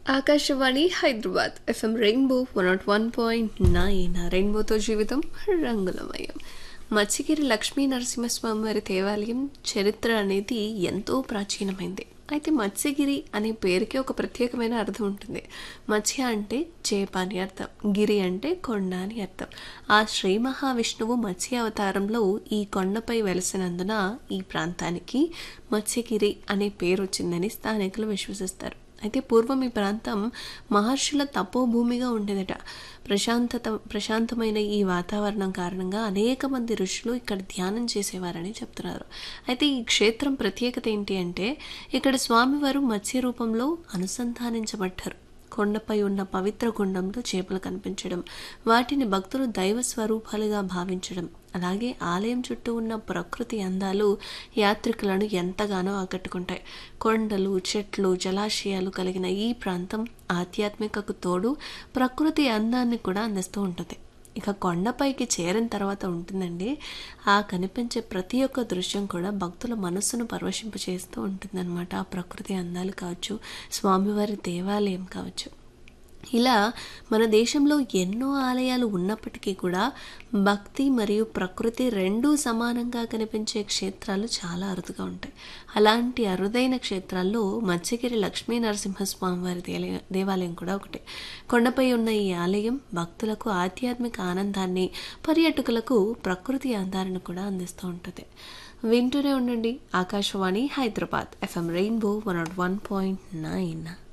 Akashvani Hyderabad FM rainbow one naught one point nine రెయిన్బోతో జీవితం రంగులమయం మత్స్యగిరి లక్ష్మీ నరసింహస్వామి వారి దేవాలయం చరిత్ర అనేది ఎంతో ప్రాచీనమైంది అయితే మత్స్యగిరి అనే పేరుకి ఒక ప్రత్యేకమైన అర్థం ఉంటుంది మత్స్య అంటే చేప అని అర్థం గిరి అంటే కొండ అని అర్థం ఆ శ్రీ మహావిష్ణువు మత్స్య అవతారంలో ఈ కొండపై వెలసినందున ఈ ప్రాంతానికి మత్స్యగిరి అనే పేరు వచ్చిందని స్థానికులు విశ్వసిస్తారు అయితే పూర్వం ఈ ప్రాంతం మహర్షుల తపోభూమిగా ఉండేదట ప్రశాంతత ప్రశాంతమైన ఈ వాతావరణం కారణంగా అనేక మంది ఋషులు ఇక్కడ ధ్యానం చేసేవారని చెప్తున్నారు అయితే ఈ క్షేత్రం ప్రత్యేకత ఏంటి అంటే ఇక్కడ స్వామివారు మత్స్య రూపంలో అనుసంధానించబడ్డారు కొండపై ఉన్న పవిత్ర గుండంలో చేపలు కనిపించడం వాటిని భక్తులు దైవ స్వరూపాలుగా భావించడం అలాగే ఆలయం చుట్టూ ఉన్న ప్రకృతి అందాలు యాత్రికులను ఎంతగానో ఆకట్టుకుంటాయి కొండలు చెట్లు జలాశయాలు కలిగిన ఈ ప్రాంతం ఆధ్యాత్మికకు తోడు ప్రకృతి అందాన్ని కూడా అందిస్తూ ఉంటుంది ఇక కొండపైకి చేరిన తర్వాత ఉంటుందండి ఆ కనిపించే ప్రతి ఒక్క దృశ్యం కూడా భక్తుల మనస్సును పరవశింప చేస్తూ ఉంటుందన్నమాట ఆ ప్రకృతి అందాలు కావచ్చు స్వామివారి దేవాలయం కావచ్చు ఇలా మన దేశంలో ఎన్నో ఆలయాలు ఉన్నప్పటికీ కూడా భక్తి మరియు ప్రకృతి రెండూ సమానంగా కనిపించే క్షేత్రాలు చాలా అరుదుగా ఉంటాయి అలాంటి అరుదైన క్షేత్రాల్లో మత్స్యగిరి లక్ష్మీ నరసింహస్వామి వారి దేలయ- దేవాలయం కూడా ఒకటి కొండపై ఉన్న ఈ ఆలయం భక్తులకు ఆధ్యాత్మిక ఆనందాన్ని పర్యాటకులకు ప్రకృతి అందాలను కూడా అందిస్తూ ఉంటుంది వింటూనే ఉండండి Akashvani Hyderabad FM rainbow one naught one point nine